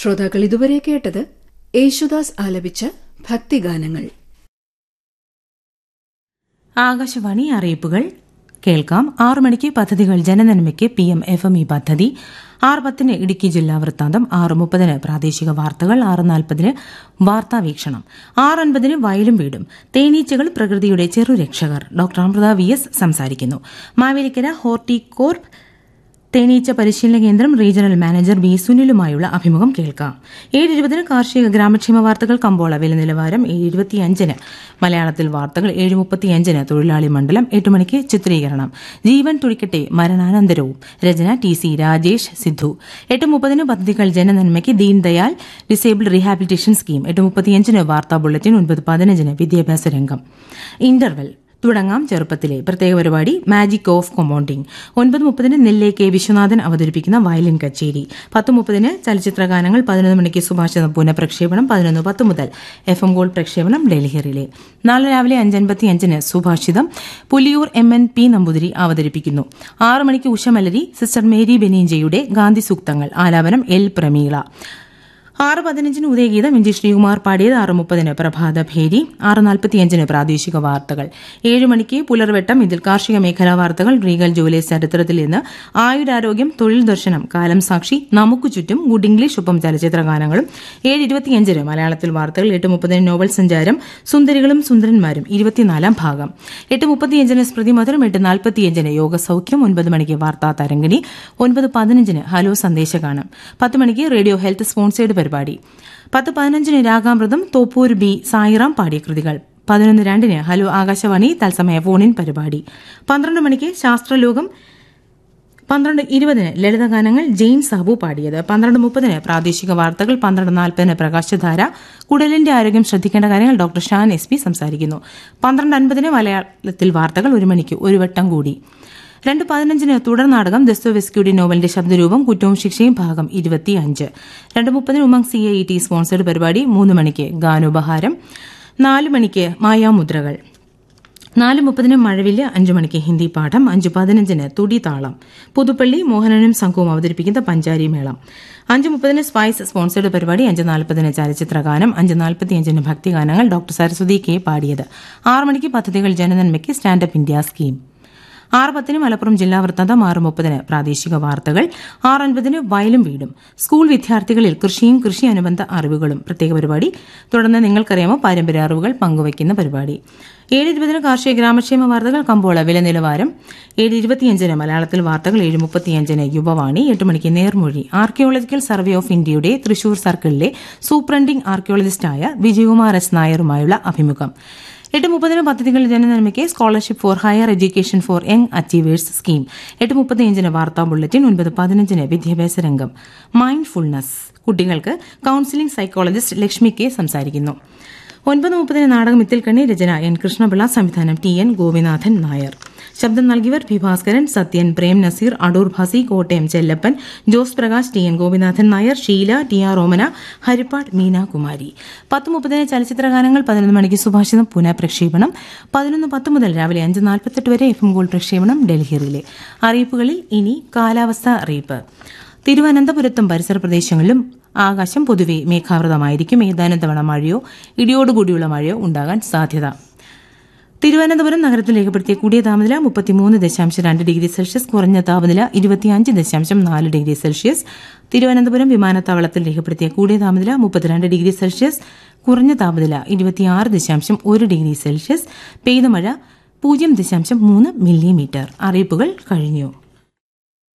ശ്രോതാക്കൾ ഇതുവരെ കേട്ടത് യേശുദാസ് ആലപിച്ച ഭക്തിഗാനങ്ങൾ ആകാശവാണി അറിയിപ്പുകൾ കേൾക്കാം ആറു മണിക്ക് പദ്ധതികൾ ജനനന്മയ്ക്ക് P M F M E പദ്ധതി ആറ് പത്തിന് ഇടുക്കി ജില്ലാ വൃത്താന്തം ആറ് മുപ്പതിന് പ്രാദേശിക വാർത്തകൾ ആറ് നാൽപ്പതിന് വാർത്താ വീക്ഷണം ആറ് അൻപതിന് വയലും വീടും തേനീച്ചകൾ പ്രകൃതിയുടെ ചെറുരക്ഷകർ ഡോക്ടർ അമൃത വി എസ് സംസാരിക്കുന്നു മാവേലിക്കര ഹോർട്ടികോർപ്പ് തേനീച്ച പരിശീലന കേന്ദ്രം റീജിയണൽ മാനേജർ ബി സുനിലുമായുള്ള അഭിമുഖം കേൾക്കാം ഏഴ് ഇരുപതിന് കാർഷിക ഗ്രാമക്ഷേമ വാർത്തകൾ കമ്പോള വില നിലവാരം ഏഴ് ഇരുപത്തിയഞ്ചിന് മലയാളത്തിൽ വാർത്തകൾ ഏഴ് മുപ്പത്തിയഞ്ചിന് തൊഴിലാളി മണ്ഡലം എട്ട് മണിക്ക് ചിത്രീകരണം ജീവൻ തുടിക്കട്ടെ മരണാനന്തരവും രചന ടി സി രാജേഷ് സിദ്ധു എട്ട് മുപ്പതിന് പദ്ധതികൾ ജനനന്മയ്ക്ക് ദീൻദയാൽ ഡിസേബിൾഡ് റീഹാബിലിറ്റേഷൻ സ്കീം എട്ട് മുപ്പത്തിയഞ്ചിന് വാർത്താ ബുള്ളറ്റിൻ ഒൻപത് പതിനഞ്ചിന് വിദ്യാഭ്യാസ രംഗം ഇന്റർവെൽ തുടങ്ങാം ചെറുപ്പത്തിലെ പ്രത്യേക പരിപാടി മാജിക് ഓഫ് കൊമ്പൗണ്ടിംഗ് ഒൻപത് മുപ്പതിന് നെല്ലെ കെ വിശ്വനാഥൻ അവതരിപ്പിക്കുന്ന വയലിൻ കച്ചേരി പത്ത് മുപ്പതിന് ചലച്ചിത്ര ഗാനങ്ങൾ പതിനൊന്ന് മണിക്ക് സുഭാഷിതം പുനഃപ്രക്ഷേപണം പതിനൊന്ന് പത്ത് മുതൽ എഫ് എം ഗോൾഡ് പ്രക്ഷേപണം ഡൽഹിയിലെ നാളെ രാവിലെ അഞ്ചൻപത്തി അഞ്ചിന് സുഭാഷിതം Puliyur M N P Namboothiri അവതരിപ്പിക്കുന്നു ആറ് മണിക്ക് ഉഷമലരി സിസ്റ്റർ മേരി ബെനീഞ്ചയുടെ ഗാന്ധി സൂക്തങ്ങൾ ആലാപനം എൽ പ്രമീള ആറ് പതിനഞ്ചിന് ഉദയഗീതം ഇഞ്ചി ശ്രീകുമാർ പാടിയത് ആറ് മുപ്പതിന് പ്രഭാത ഭേരി ആറ് നാൽപ്പത്തിയഞ്ചിന് പ്രാദേശിക വാർത്തകൾ ഏഴ് മണിക്ക് പുലർവെട്ടം ഇതിൽ കാർഷിക മേഖലാ വാർത്തകൾ റീഗൽ ജുവലേഴ്സ് ചരിത്രത്തിൽ നിന്ന് ആയുരാരോഗ്യം തൊഴിൽ ദർശനം കാലം സാക്ഷി നമുക്ക് ചുറ്റും ഗുഡ് ഇംഗ്ലീഷ് ഒപ്പം ചലച്ചിത്ര ഗാനങ്ങളും ഏഴ് ഇരുപത്തിയഞ്ചിന് മലയാളത്തിൽ വാർത്തകൾ എട്ട് മുപ്പതിന് നോവൽ സഞ്ചാരം സുന്ദരികളും സുന്ദരന്മാരും ഇരുപത്തിനാലാം ഭാഗം എട്ട് മുപ്പത്തിയഞ്ചിന് സ്മൃതി മധുരം എട്ട് നാൽപ്പത്തിയഞ്ചിന് യോഗ സൌഖ്യം ഒൻപത് മണിക്ക് വാർത്താ തരംഗിണി ഒൻപത് പതിനഞ്ചിന് ഹലോ സന്ദേശഗാനം പത്ത് മണിക്ക് റേഡിയോ ഹെൽത്ത് സ്പോൺസേഡ് പരിപാടി പത്ത് പതിനഞ്ചിന് രാഗാമൃതം തോപ്പൂർ ബി സായിറാം പാടിയ കൃതികൾ പതിനൊന്ന് രണ്ടിന് ഹലോ ആകാശവാണി തത്സമയ ഫോണിൻ പരിപാടി പന്ത്രണ്ട് മണിക്ക് ശാസ്ത്രലോകം പന്ത്രണ്ട് ഇരുപതിന് ലളിതഗാനങ്ങൾ ജെയിൻ സാബു പാടിയത് പന്ത്രണ്ട് മുപ്പതിന് പ്രാദേശിക വാർത്തകൾ പന്ത്രണ്ട് നാൽപ്പതിന് പ്രകാശധാര കുടലിന്റെ ആരോഗ്യം ശ്രദ്ധിക്കേണ്ട കാര്യങ്ങൾ ഡോക്ടർ ഷാൻ എസ് പി സംസാരിക്കുന്നു പന്ത്രണ്ട് അൻപതിന് മലയാളത്തിൽ വാർത്തകൾ ഒരു മണിക്ക് ഒരു വട്ടം കൂടി രണ്ട് പതിനഞ്ചിന് തുടർ നാടകം ദസ്തോവെസ്ക്യൂഡി നോവലിന്റെ ശബ്ദരൂപം കുറ്റവും ശിക്ഷയും ഭാഗം ഇരുപത്തിയഞ്ച് രണ്ട് മുപ്പതിന് Umang C I T sponsored പരിപാടി മൂന്ന് മണിക്ക് ഗാനോപഹാരം നാല് മണിക്ക് മായാമുദ്രകൾ നാല് മുപ്പതിന് മഴവില്ല് അഞ്ചു മണിക്ക് ഹിന്ദി പാഠം അഞ്ചു പതിനഞ്ചിന് തുടി താളം പുതുപ്പള്ളി മോഹനനും സംഘവും അവതരിപ്പിക്കുന്ന പഞ്ചാരി മേളം അഞ്ച് മുപ്പതിന് സ്പൈസ് സ്പോൺസേഡ് പരിപാടി അഞ്ച് നാൽപ്പതിന് ചലച്ചിത്ര ഗാനം അഞ്ച് നാൽപ്പത്തിയഞ്ചിന് ഭക്തിഗാനങ്ങൾ ഡോക്ടർ സരസ്വതി കെ പാടിയത് ആറ് മണിക്ക് പദ്ധതികൾ ജനനന്മയ്ക്ക് സ്റ്റാൻഡപ്പ് ഇന്ത്യ സ്കീം ആറ് പത്തിന് മലപ്പുറം ജില്ലാ വൃത്താന്തം ആറ് മുപ്പതിന് പ്രാദേശിക വാർത്തകൾ ആറ് അൻപതിന് വയലും വീടും സ്കൂൾ വിദ്യാർത്ഥികളിൽ കൃഷിയും കൃഷി അനുബന്ധ അറിവുകളും പ്രത്യേക പരിപാടി തുടർന്ന് നിങ്ങൾക്കറിയാമോ പാരമ്പര്യ അറിവുകൾ പങ്കുവയ്ക്കുന്ന പരിപാടി ഏഴ് ഇരുപതിന് കാർഷിക ഗ്രാമക്ഷേമ വാർത്തകൾ കമ്പോള വില നിലവാരം ഏഴ് ഇരുപത്തിയഞ്ചിന് മലയാളത്തിൽ വാർത്തകൾ ഏഴ് മുപ്പത്തിയഞ്ചിന് യുവവാണി എട്ട് മണിക്ക് നേർമൊഴി ആർക്കിയോളജിക്കൽ സർവേ ഓഫ് ഇന്ത്യയുടെ തൃശൂർ സർക്കിളിലെ സൂപ്രണ്ടിംഗ് ആർക്കിയോളജിസ്റ്റായ വിജയകുമാർ എസ് നായരുമായുള്ള അഭിമുഖം എട്ട് മുപ്പതിന് പദ്ധതികൾ ജനനന്മയ്ക്ക് scholarship for higher education for young achievers scheme എട്ട് മുപ്പത്തിയഞ്ചിന് വാർത്താ ബുള്ളറ്റിൻ ഒൻപത് പതിനഞ്ചിന് വിദ്യാഭ്യാസ രംഗം മൈൻഡ്ഫുൾനെസ് കുട്ടികൾക്ക് കൌൺസിലിംഗ് സൈക്കോളജിസ്റ്റ് ലക്ഷ്മി കെ സംസാരിക്കുന്നു ഒൻപത് മുപ്പതിന് നാടകം ഇത്തിൽക്കണ്ണി രചന എൻ കൃഷ്ണപിള്ള സംവിധാനം ടി എൻ ഗോപിനാഥൻ നായർ ശബ്ദം നൽകിയവർ P Bhaskaran Sathyan Prem Nazir Adoor Bhasi Kottayam Chellappan Jose Prakash T N Gopinathan Nair Sheela T R Omana Haripad Meena Kumari പത്ത് മുപ്പതിന് ചലച്ചിത്ര ഗാനങ്ങൾ പതിനൊന്ന് മണിക്ക് സുഭാഷിതം പുനഃപ്രക്ഷേപണം പതിനൊന്ന് പത്ത് മുതൽ രാവിലെ അഞ്ച് നാൽപ്പത്തെട്ട് വരെ എഫ് എം ഗോൾഡ് പ്രക്ഷേപണം ഡൽഹിയിലെ അറിയിപ്പുകളിൽ ഇനി കാലാവസ്ഥ അറിയിപ്പ് തിരുവനന്തപുരത്തും പരിസര പ്രദേശങ്ങളിലും ആകാശം പൊതുവെ മേഘാവൃതമായിരിക്കും ഏതാനും തവണ മഴയോ ഇടിയോടുകൂടിയുള്ള മഴയോ ഉണ്ടാകാൻ സാധ്യത തിരുവനന്തപുരം നഗരത്തിൽ രേഖപ്പെടുത്തിയ കൂടിയ താപനില മുപ്പത്തിമൂന്ന് ദശാംശം രണ്ട് ഡിഗ്രി സെൽഷ്യസ് കുറഞ്ഞ താപനില ഇരുപത്തിയഞ്ച് ദശാംശം നാല് ഡിഗ്രി സെൽഷ്യസ് തിരുവനന്തപുരം വിമാനത്താവളത്തിൽ രേഖപ്പെടുത്തിയ കൂടിയ താപനില മുപ്പത്തിരണ്ട് ഡിഗ്രി സെൽഷ്യസ് കുറഞ്ഞ താപനില ഇരുപത്തിയാറ് ദശാംശം ഒരു ഡിഗ്രി സെൽഷ്യസ് പെയ്ത മഴ പൂജ്യം ദശാംശം മൂന്ന് മില്ലിമീറ്റർ അറിയിപ്പുകൾ കഴിഞ്ഞു